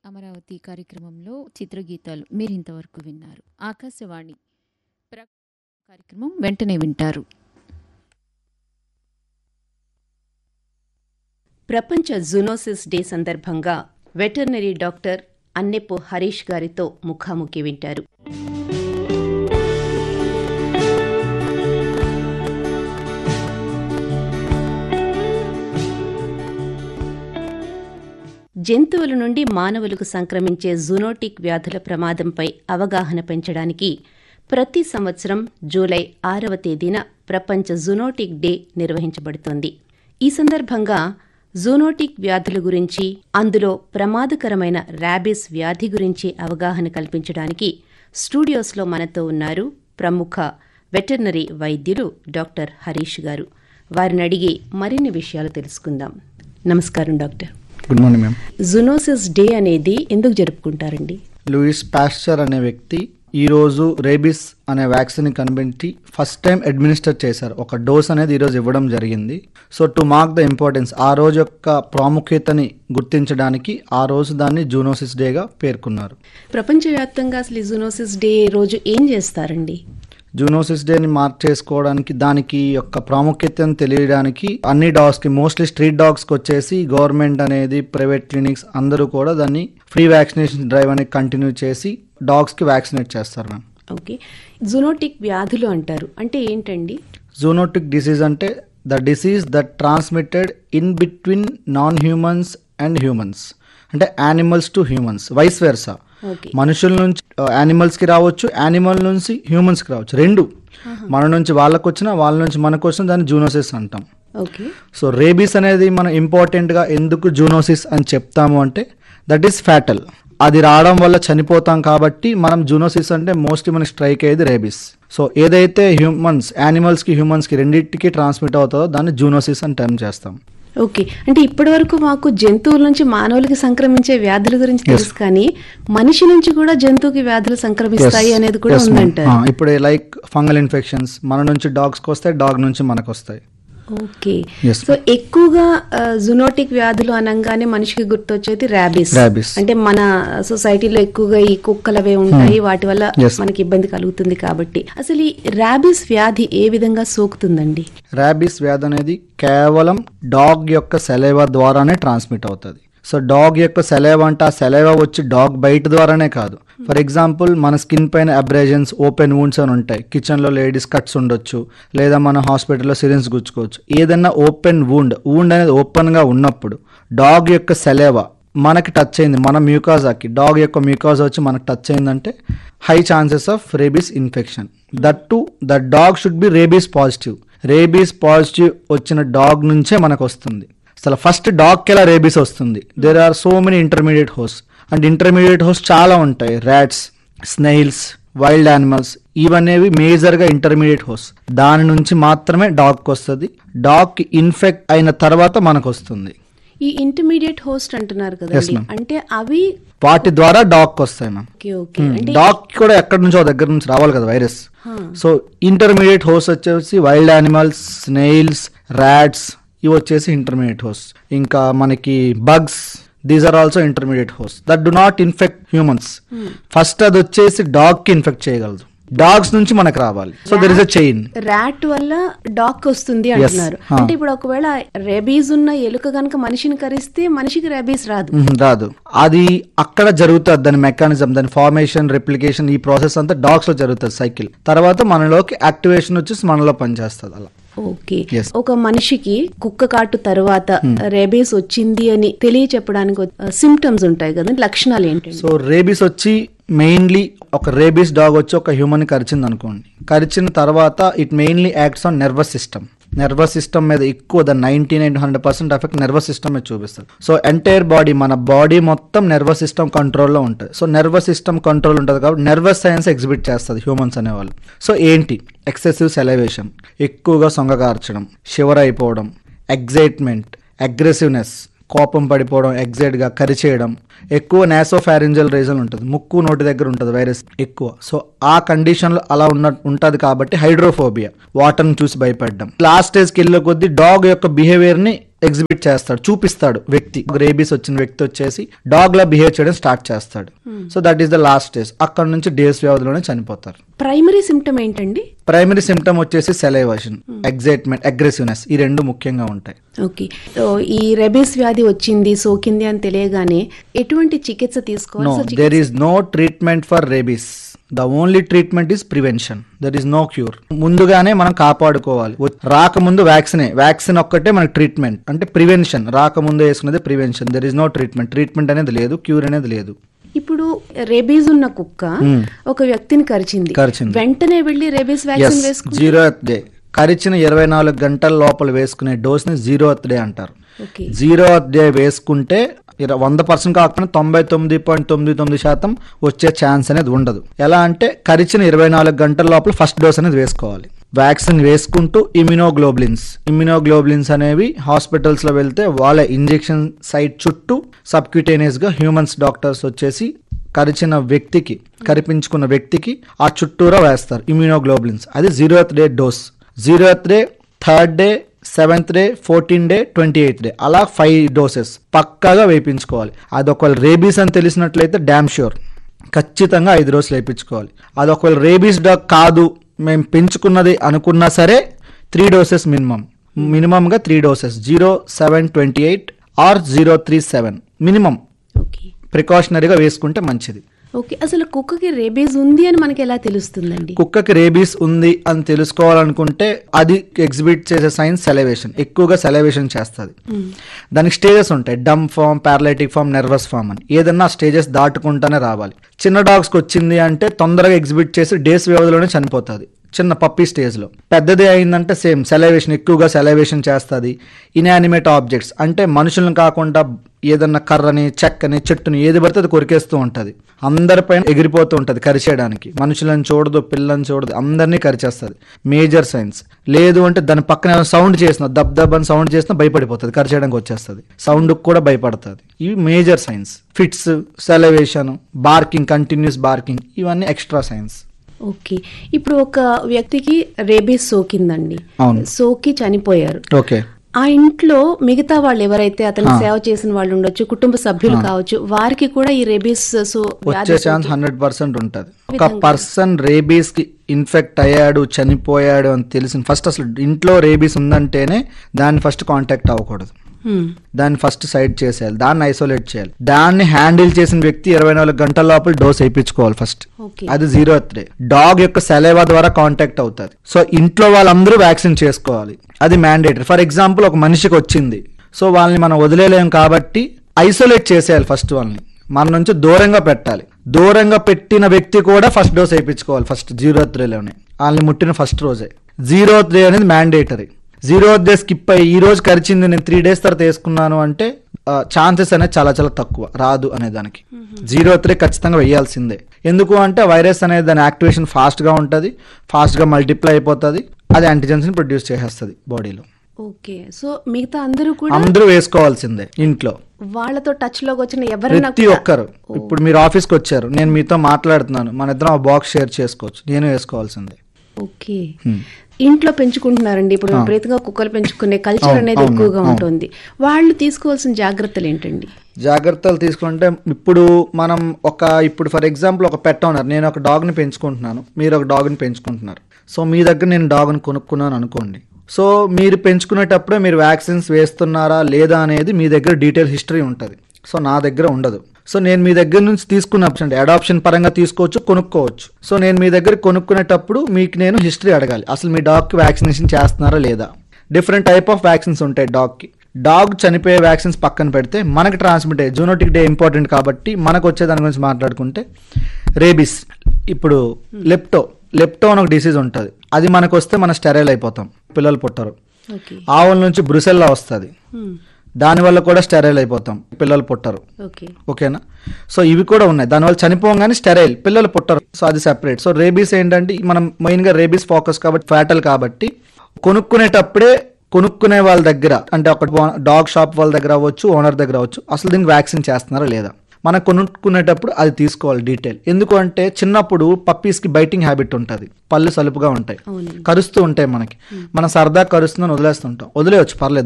అమరావతి కార్యక్రమంలో చిత్రగీతాలు మీరు ఇంతవరకు విన్నారు ఆకాశవాణి ప్ర- కార్యక్రమం వెంటనే వింటారు ప్రపంచ జునోసిస్ డే సందర్భంగా వెటర్నరీ డాక్టర్ అన్నెప్పు హరీష్ గారితో ముఖాముఖి వింటారు జంతువుల నుండి మానవులకు సంక్రమించే జునోటిక్ వ్యాధుల ప్రమాదంపై అవగాహన పెంచడానికి ప్రతి సంవత్సరం జూలై ఆరవ తేదీన ప్రపంచ జునోటిక్ డే నిర్వహించబడుతోంది ఈ సందర్భంగా జూనోటిక్ వ్యాధుల గురించి అందులో ప్రమాదకరమైన ర్యాబిస్ వ్యాధి గురించి అవగాహన కల్పించడానికి స్టూడియోస్లో మనతో ఉన్నారు ప్రముఖ వెటర్నరీ వైద్యులు డాక్టర్ హరీష్ గారు వారిని అడిగి మరిన్ని విషయాలు తెలుసుకుందాం నమస్కారం doctor good morning ma'am zoonosis day అనేది ఎందుకు జరుపుకుంటారండి లూయిస్ పాస్చర్ అనే వ్యక్తి ఈ రోజు రేబిస్ అనే వ్యాక్సిన్ కనిపెట్టి ఫస్ట్ టైం అడ్మినిస్టర్ చేశారు ఒక డోస్ అనేది ఈ రోజు ఇవ్వడం జరిగింది so to mark the importance ఆ రోజు యొక్క ప్రాముఖ్యతని గుర్తించడానికి ఆ రోజు దాన్ని జూనోసిస్ డేగా పేర్కొన్నారు ప్రపంచవ్యాప్తంగా అసలు ఈ జునోసిస్ డే రోజు ఏం చేస్తారండి జూనోసిస్ డేని మార్క్ చేసుకోవడానికి దానికి యొక్క ప్రాముఖ్యతను తెలియడానికి అన్ని డాగ్స్ కి మోస్ట్లీ స్ట్రీట్ డాగ్స్ కి వచ్చేసి గవర్నమెంట్ అనేది ప్రైవేట్ క్లినిక్స్ అందరూ కూడా దాన్ని ఫ్రీ వ్యాక్సినేషన్ డ్రైవ్ అనేది కంటిన్యూ చేసి డాగ్స్ కి వ్యాక్సినేట్ చేస్తారు మ్యామ్ ఓకే జునోటిక్ వ్యాధులు అంటారు అంటే ఏంటండి జూనోటిక్ డిసీజ్ అంటే the disease that transmitted in between non humans and humans అంటే animals to humans vice versa okay మనుషుల నుంచి యానిమల్స్ కి రావచ్చు యానిమల్ నుంచి హ్యూమన్స్ కి రావచ్చు రెండు మన నుంచి వాళ్ళకు వచ్చినా వాళ్ళ నుంచి మనకు వచ్చిన దాన్ని జూనోసిస్ అంటాం ఓకే సో రేబీస్ అనేది మనం ఇంపార్టెంట్ గా ఎందుకు జూనోసిస్ అని చెప్తాము అంటే దట్ ఈస్ ఫ్యాటల్ అది రావడం వల్ల చనిపోతాం కాబట్టి మనం జూనోసిస్ అంటే మోస్ట్లీ మనకి స్ట్రైక్ అయ్యేది రేబీస్ సో ఏదైతే హ్యూమన్స్ యానిమల్స్ కి హ్యూమన్స్ కి రెండింటికి ట్రాన్స్మిట్ అవుతుందో దాన్ని జూనోసిస్ అని టర్మ్ చేస్తాం ఓకే అంటే ఇప్పటి వరకు మాకు జంతువుల నుంచి మానవులకి సంక్రమించే వ్యాధుల గురించి తెలుసు కానీ మనిషి నుంచి కూడా జంతువుకి వ్యాధులు సంక్రమిస్తాయి Yes. అనేది కూడా Yes, ma'am. ఉందంటారు ఆ, ఇప్పుడు లైక్ ఫంగల్ ఇన్ఫెక్షన్స్ మన నుంచి డాగ్స్ కి వస్తాయి డాగ్ నుంచి మనకు వస్తాయి ఓకే Yes. సో ఎక్కువగా జునోటిక్ వ్యాధులు అనగానే మనిషికి గుర్తొచ్చేది ర్యాబిస్ Rabies. అంటే మన సొసైటీలో ఎక్కువగా ఈ కుక్కలు అవే ఉంటాయి వాటి వల్ల Yes. మనకి ఇబ్బంది కలుగుతుంది కాబట్టి అసలు ఈ ర్యాబిస్ వ్యాధి ఏ విధంగా సోకుతుందండి ర్యాబీస్ వ్యాధి అనేది కేవలం డాగ్ యొక్క సెలైవా ద్వారానే ట్రాన్స్మిట్ అవుతుంది సో డాగ్ యొక్క సెలైవా అంటే ఆ సెలైవా వచ్చి డాగ్ బయట ద్వారానే కాదు ఫర్ ఎగ్జాంపుల్ మన స్కిన్ పైన అబ్రేజన్స్ ఓపెన్ వూండ్స్ అని ఉంటాయి కిచెన్లో లేడీస్ కట్స్ ఉండొచ్చు లేదా మన హాస్పిటల్లో సిరిన్స్ గుచ్చుకోవచ్చు ఏదైనా ఓపెన్ వూండ్ వూండ్ అనేది ఓపెన్గా ఉన్నప్పుడు డాగ్ యొక్క సెలైవా మనకి టచ్ అయింది మన మ్యూకాజాకి డాగ్ యొక్క మ్యూకాజా వచ్చి మనకు టచ్ అయిందంటే high chances of rabies infection that to the dog should be rabies positive rabies positive వచ్చిన డాగ్ నుంచే మనకు వస్తుంది అసలు ఫస్ట్ డాగ్కి ఎలా రేబీస్ వస్తుంది there are so many intermediate hose and intermediate hose చాలా ఉంటాయి ర్యాట్స్ స్నైల్స్ వైల్డ్ యానిమల్స్ ఇవనేవి మేజర్గా ఇంటర్మీడియట్ హోస్ దాని నుంచి మాత్రమే డాగ్కి వస్తుంది డాగ్కి ఇన్ఫెక్ట్ అయిన తర్వాత మనకు వస్తుంది ఈ ఇంటర్మీడియట్ హోస్ట్ అంటున్నారు కదండి ma'am. అంటే అవి వాటి ద్వారా డాగ్కి వస్తాయి మ్యామ్ ఓకే ఓకే అంటే డాగ్ కూడా ఎక్కడి నుంచో దగ్గర నుంచి రావాలి కదా వైరస్ సో ఇంటర్మీడియట్ హోస్ వచ్చేసి వైల్డ్ యానిమల్స్ స్నేయిల్స్ ర్యాట్స్ ఇవి వచ్చేసి ఇంటర్మీడియట్ హోస్ ఇంకా మనకి bugs these are also intermediate హోస్ that do not infect humans first అది వచ్చేసి డాగ్ కి ఇన్ఫెక్ట్ చేయగలదు డాగ్స్ నుంచి మనకు రావాలి so there is a chain rat వల్ల డాగ్ వస్తుంది అంటున్నారు Huh. అంటే ఇప్పుడు ఒకవేళ రెబీస్ ఉన్న ఎలుక గనక మనిషిని కరిస్తే మనిషికి రెబీస్ రాదు రాదు అది అక్కడ జరుగుతుంది దాని మెకానిజం దాని ఫార్మేషన్ రెప్లికేషన్ ఈ ప్రాసెస్ అంతా డాగ్స్ లో జరుగుతుంది సైకిల్ తర్వాత మనలోకి యాక్టివేషన్ వచ్చేసి మనలో పనిచేస్తుంది అలా ఓకే Yes. ఒక మనిషికి కుక్క కాటు తర్వాత రేబీస్ వచ్చింది అని తెలియచెప్పడానికి సిమ్టమ్స్ ఉంటాయి కదా లక్షణాలు ఏంటండి సో రేబీస్ వచ్చి మెయిన్లీ ఒక రేబీస్ డాగ్ వచ్చి ఒక హ్యూమన్ కరిచింది అనుకోండి కరిచిన తర్వాత it mainly acts on nervous system nervous system మీద ఎక్కువ the ninety nine hundred percent effect nervous system మీద చూపిస్తుంది సో ఎంటైర్ బాడీ మన బాడీ మొత్తం నర్వస్ సిస్టమ్ కంట్రోల్లో ఉంటుంది సో నర్వస్ సిస్టమ్ కంట్రోల్ ఉంటుంది కాబట్టి నర్వస్ సైన్స్ ఎగ్జిబిట్ చేస్తుంది హ్యూమన్స్ అనేవాళ్ళు సో ఏంటి ఎక్సెసివ్ సెలవేషన్ ఎక్కువగా సొంగగార్చడం షివర్ అయిపోవడం ఎగ్జైట్మెంట్ అగ్రెసివ్నెస్ కోపం పడిపోవడం ఎగ్జైట్గా కరిచేయడం ఎక్కువ నాసో ఫ్యారింజల్ రీజన్ ఉంటుంది ముక్కు నోటి దగ్గర ఉంటుంది వైరస్ ఎక్కువ సో ఆ కండిషన్లో అలా ఉన్న ఉంటుంది కాబట్టి హైడ్రోఫోబియా వాటర్ని చూసి భయపడడం లాస్ట్ స్టేజ్కి వెళ్ళే కొద్దీ డాగ్ యొక్క బిహేవియర్ని ఎగ్జిబిట్ చేస్తాడు చూపిస్తాడు వ్యక్తి రేబీస్ వచ్చిన వ్యక్తి వచ్చేసి డాగ్ లా బిహేవ్ చేయడం స్టార్ట్ చేస్తాడు so that is the last stage అక్కడ నుంచి డేస్ వ్యవధిలోనే చనిపోతారు ప్రైమరీ సిమ్టమ్ ఏంటండి ప్రైమరీ సిమ్టమ్ వచ్చేసి సెలైవేషన్ ఎగ్జైట్మెంట్ అగ్రెసివ్నెస్ ఈ రెండు ముఖ్యంగా ఉంటాయి ఓకే సో ఈ రెబీస్ వ్యాధి వచ్చింది సోకింది అని తెలియగానే ఎటువంటి చికిత్స తీసుకోవాలి నో సో చికి- there is no treatment for rabies the only treatment is prevention there is no cure ముందుగానే మనం కాపాడుకోవాలి వ- రాకముందు వ్యాక్సినే వ్యాక్సిన్ ఒక్కటే మనకి ట్రీట్మెంట్ అంటే ప్రివెన్షన్ రాకముందు వేసుకునేది prevention there is no treatment treatment అనేది లేదు క్యూర్ అనేది లేదు ఇప్పుడు రెబీస్ ఉన్న కుక్క ఒక వ్యక్తిని కరిచింది కరిచింది. వెంటనే వెళ్లి రెబీస్ ఎస్ వ్యాక్సిన్ వేసుకు జీరో డే కరిచిన ఇరవై నాలుగు గంటల లోపల వేసుకునే డోస్ ని జీరో డే అంటారు ఓకే జీరో డే వేసుకుంటే ఇర- వంద పర్సెంట్ కాకుండా తొంభై తొమ్మిది పాయింట్ తొమ్మిది తొమ్మిది శాతం వచ్చే ఛాన్స్ అనేది ఉండదు ఎలా అంటే కరిచిన ఇరవై నాలుగు గంటల లోపల ఫస్ట్ డోస్ అనేది వేసుకోవాలి వ్యాక్సిన్ వేసుకుంటూ ఇమ్యునోగ్లోబులిన్స్ ఇమ్యునోగ్లోబులిన్స్ అనేవి హాస్పిటల్స్ లో వెళ్తే వాళ్ళ ఇంజెక్షన్ సైట్ చుట్టూ సబ్క్యూటేనియస్ గా హ్యూమన్స్ డాక్టర్స్ వచ్చేసి కరిచిన వ్యక్తికి కరిపించుకున్న వ్యక్తికి ఆ చుట్టూరా వేస్తారు ఇమ్యూనోగ్లోబులిన్స్ అది zero day dose zero day third day seventh day fourteen day twenty eighth day అలా ఫైవ్ డోసెస్ పక్కాగా వేయించుకోవాలి అది ఒకవేళ రేబీస్ అని తెలిసినట్లయితే డ్యామ్ ష్యూర్ ఖచ్చితంగా ఐదు రోజులు వేయించుకోవాలి అది ఒకవేళ రేబీస్ డాగ్ కాదు మేము పెంచుకున్నది అనుకున్నా సరే త్రీ డోసెస్ మినిమం మినిమంగా three doses zero seven twenty eight or zero three seven minimum okay ప్రికాషనరీగా వేసుకుంటే మంచిది ఓకే అసలు కుక్కకి రేబీస్ ఉంది అని మనకి ఎలా తెలుస్తుందండి కుక్కకి రేబీస్ ఉంది అని తెలుసుకోవాలనుకుంటే అది ఎగ్జిబిట్ చేసే సైన్స్ సెలవేషన్ ఎక్కువగా సెలవేషన్ చేస్తుంది దానికి స్టేజెస్ ఉంటాయి dumb form paralytic form nervous form అని ఏదన్నా స్టేజెస్ దాటుకుంటానే రావాలి చిన్న డాగ్స్కి వచ్చింది అంటే తొందరగా ఎగ్జిబిట్ చేసి డేస్ వ్యవధిలోనే చనిపోతుంది చిన్న పప్పీ స్టేజ్లో పెద్దది అయిందంటే సేమ్ సెలవేషన్ ఎక్కువగా సెలవేషన్ చేస్తుంది ఇన్యానిమేట్ ఆబ్జెక్ట్స్ అంటే మనుషులను కాకుండా ఏదన్నా కర్రని చెక్కని చెట్టుని ఏది పడితే అది కొరికేస్తూ ఉంటుంది అందరిపైన ఎగిరిపోతూ ఉంటుంది కరిచేయడానికి మనుషులను చూడదు పిల్లని చూడదు అందరినీ కరిచేస్తుంది మేజర్ సైన్స్ లేదు అంటే దాని పక్కన సౌండ్ చేసిన దబ్ దబ్ అని సౌండ్ చేసినా భయపడిపోతుంది కరిచేయడానికి వచ్చేస్తుంది సౌండ్ కూడా భయపడుతుంది ఇవి major signs fits salivation barking continuous barking ఇవన్నీ ఎక్స్ట్రా సైన్స్ ఓకే ఇప్పుడు ఒక వ్యక్తికి రేబీస్ సోకిందండి అవును. సోకి చనిపోయారు ఓకే ఆ ఇంట్లో మిగతా వాళ్ళు ఎవరైతే అతను సేవ చేసిన వాళ్ళు ఉండొచ్చు కుటుంబ సభ్యులు కావచ్చు వారికి కూడా ఈ రేబీస్ సో వచ్చే ఛాన్స్ హండ్రెడ్ పర్సెంట్ ఉంటుంది ఒక పర్సన్ రేబీస్ కి ఇన్ఫెక్ట్ అయ్యాడు చనిపోయాడు అని తెలిసిన ఫస్ట్ అసలు ఇంట్లో రేబీస్ ఉందంటేనే దాన్ని ఫస్ట్ కాంటాక్ట్ అవ్వకూడదు హ్మ్. దాన్ని ఫస్ట్ సైడ్ చేసేయాలి దాన్ని ఐసోలేట్ చేయాలి దాన్ని హ్యాండిల్ చేసిన వ్యక్తి ఇరవై నాలుగు గంటల లోపల డోస్ వేయించుకోవాలి ఫస్ట్ ఓకే అది జీరో డే డాగ్ యొక్క సెలైవా ద్వారా కాంటాక్ట్ అవుతుంది సో ఇంట్లో వాళ్ళందరూ వ్యాక్సిన్ చేసుకోవాలి అది మ్యాండేటరీ ఫర్ ఎగ్జాంపుల్ ఒక మనిషికి వచ్చింది సో వాళ్ళని మనం వదిలేలేం కాబట్టి ఐసోలేట్ చేసేయాలి ఫస్ట్ వాళ్ళని మన నుంచి దూరంగా పెట్టాలి దూరంగా పెట్టిన వ్యక్తి కూడా ఫస్ట్ డోస్ వేయించుకోవాలి ఫస్ట్ జీరో త్రీలోనే వాళ్ళని ముట్టిన ఫస్ట్ రోజే జీరో త్రీ అనేది మ్యాండేటరీ జీరో డే స్కిప్ అయ్యి ఈ రోజు కరిచింది నేను త్రీ డేస్ తర్వాత వేసుకున్నాను అంటే ఛాన్సెస్ అనేది చాలా చాలా తక్కువ రాదు అనే దానికి జీరో త్రీ ఖచ్చితంగా వేయాల్సిందే ఎందుకు అంటే వైరస్ అనేది దాని యాక్టివేషన్ ఫాస్ట్ గా ఉంటుంది ఫాస్ట్ గా మల్టిప్లై అయిపోతుంది అది యాంటీజెన్స్ ని ప్రొడ్యూస్ చేసేస్తుంది బాడీలో ఓకే సో మిగతా అందరూ కూడా అందరూ వేసుకోవాల్సిందే ఇంట్లో వాళ్ళతో టచ్ లోకి వచ్చిన ఎవరైనా ప్రతి ఒక్కరు ఇప్పుడు మీరు ఆఫీస్కి వచ్చారు నేను మీతో మాట్లాడుతున్నాను మన ఇద్దరం ఆ బాక్స్ షేర్ చేసుకోవచ్చు నేను వేసుకోవాల్సిందే ఓకే ఇంట్లో పెంచుకుంటున్నారండి ఇప్పుడు విపరీతంగా కుక్కలు పెంచుకునే కల్చర్ అవును, అనేది అవును, ఎక్కువగా అవును. ఉంటుంది వాళ్ళు తీసుకోవాల్సిన జాగ్రత్తలు ఏంటండి జాగ్రత్తలు తీసుకుంటే ఇప్పుడు మనం ఒక ఇప్పుడు ఫర్ ఎగ్జాంపుల్ ఒక పెట్ ఓనర్ నేను ఒక డాగ్ని పెంచుకుంటున్నాను మీరు ఒక డాగ్ని పెంచుకుంటున్నారు సో మీ దగ్గర నేను డాగ్ని కొనుక్కున్నాను అనుకోండి సో మీరు పెంచుకునేటప్పుడే మీరు వ్యాక్సిన్స్ వేస్తున్నారా లేదా అనేది మీ దగ్గర డీటెయిల్ హిస్టరీ ఉంటుంది సో నా దగ్గర ఉండదు సో నేను మీ దగ్గర నుంచి తీసుకున్నప్పుడు అడాప్షన్ పరంగా తీసుకోవచ్చు కొనుక్కోవచ్చు సో నేను మీ దగ్గర కొనుక్కునేటప్పుడు మీకు నేను హిస్టరీ అడగాలి అసలు మీ డాగ్కి వ్యాక్సినేషన్ చేస్తున్నారా లేదా డిఫరెంట్ టైప్ ఆఫ్ వ్యాక్సిన్స్ ఉంటాయి డాగ్కి డాగ్ చనిపోయే వ్యాక్సిన్స్ పక్కన పెడితే మనకి ట్రాన్స్మిట్ అయ్యే జూనోటిక్ డే ఇంపార్టెంట్ కాబట్టి మనకు వచ్చే దాని గురించి మాట్లాడుకుంటే రేబిస్ ఇప్పుడు లెప్టో లెప్టో అని ఒక డిసీజ్ ఉంటుంది అది మనకు వస్తే మనం స్టెరైల్ అయిపోతాం పిల్లలు పుట్టరు ఓకే ఆవుల నుంచి బ్రుసెల్లా వస్తుంది దానివల్ల కూడా స్టెరైల్ అయిపోతాం పిల్లలు పుట్టరు ఓకే ఓకేనా సో ఇవి కూడా ఉన్నాయి దానివల్ల చనిపోగానే స్టెరైల్ పిల్లలు పుట్టరు సో అది సెపరేట్ సో రేబీస్ ఏంటంటే మనం మెయిన్గా రేబీస్ ఫోకస్ కాబట్టి ఫ్యాటల్ కాబట్టి కొనుక్కునేటప్పుడే కొనుక్కునే వాళ్ళ దగ్గర అంటే ఒక డాగ్ షాప్ వాళ్ళ దగ్గర అవ్వచ్చు ఓనర్ దగ్గర అవ్వచ్చు అసలు దీనికి వ్యాక్సిన్ చేస్తున్నారా లేదా మనం కొనుక్కునేటప్పుడు అది తీసుకోవాలి డీటెయిల్ ఎందుకు అంటే చిన్నప్పుడు పప్పీస్కి బైటింగ్ హ్యాబిట్ ఉంటుంది పళ్ళు సలుపుగా ఉంటాయి అవునండి కరుస్తూ ఉంటాయి మనకి మనం సరదా కరుస్తుందని వదిలేస్తుంటాం వదిలేయచ్చు పర్లేదు